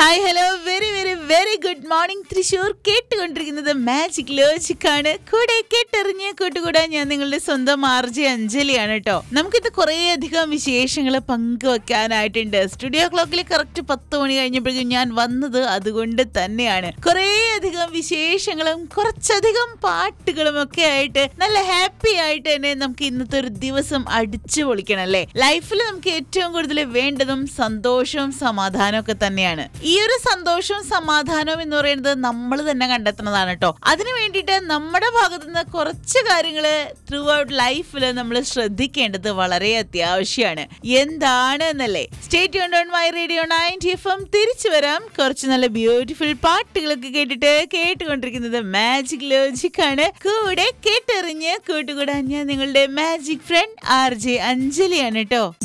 hi hello very very very good morning Thrissur കേട്ടുകൊണ്ടിരിക്കുന്നത് Magic logic ആണ് കൂടെ കേട്ടെറിഞ്ഞ് കൂട്ടുകൂടാൻ ഞാൻ നിങ്ങളുടെ സ്വന്തം ആർജി അഞ്ജലിയാണ് കേട്ടോ നമുക്കിത് കുറേ അധികം വിശേഷങ്ങൾ പങ്കുവെക്കാനായിട്ടുണ്ട് സ്റ്റുഡിയോ ക്ലോക്കിൽ കറക്റ്റ് പത്ത് മണി കഴിഞ്ഞപ്പോഴേക്കും ഞാൻ വന്നത് അതുകൊണ്ട് തന്നെയാണ് കുറേ അധികം വിശേഷങ്ങളും കുറച്ചധികം പാട്ടുകളും ഒക്കെ ആയിട്ട് നല്ല ഹാപ്പി ആയിട്ട് തന്നെ നമുക്ക് ഇന്നത്തെ ഒരു ദിവസം അടിച്ചു പൊളിക്കണം അല്ലേ ലൈഫിൽ നമുക്ക് ഏറ്റവും കൂടുതൽ വേണ്ടതും സന്തോഷവും സമാധാനവും ഒക്കെ തന്നെയാണ് ഈ ഒരു സന്തോഷവും സമാധാനവും എന്ന് പറയുന്നത് നമ്മൾ തന്നെ കണ്ടെത്തുന്നതാണ് കേട്ടോ അതിനു വേണ്ടിയിട്ട് നമ്മുടെ ഭാഗത്തു നിന്ന് കുറച്ച് കാര്യങ്ങൾ ത്രൂ ഔട്ട് ലൈഫിൽ നമ്മൾ ശ്രദ്ധിക്കേണ്ടത് വളരെ അത്യാവശ്യമാണ് എന്താണ് എന്നല്ലേ state on my radio ninety F M തിരിച്ചു വരാം കുറച്ച് നല്ല ബ്യൂട്ടിഫുൾ പാട്ടുകളൊക്കെ കേട്ടിട്ട് കേട്ടുകൊണ്ടിരിക്കുന്നത് മാജിക് ലോജിക് ആണ് കൂടെ കേട്ടെറിഞ്ഞ് കൂട്ടുകൂടാൻ ഞാൻ നിങ്ങളുടെ മാജിക് ഫ്രണ്ട് ആർ ജെ അഞ്ജലിയാണ് കേട്ടോ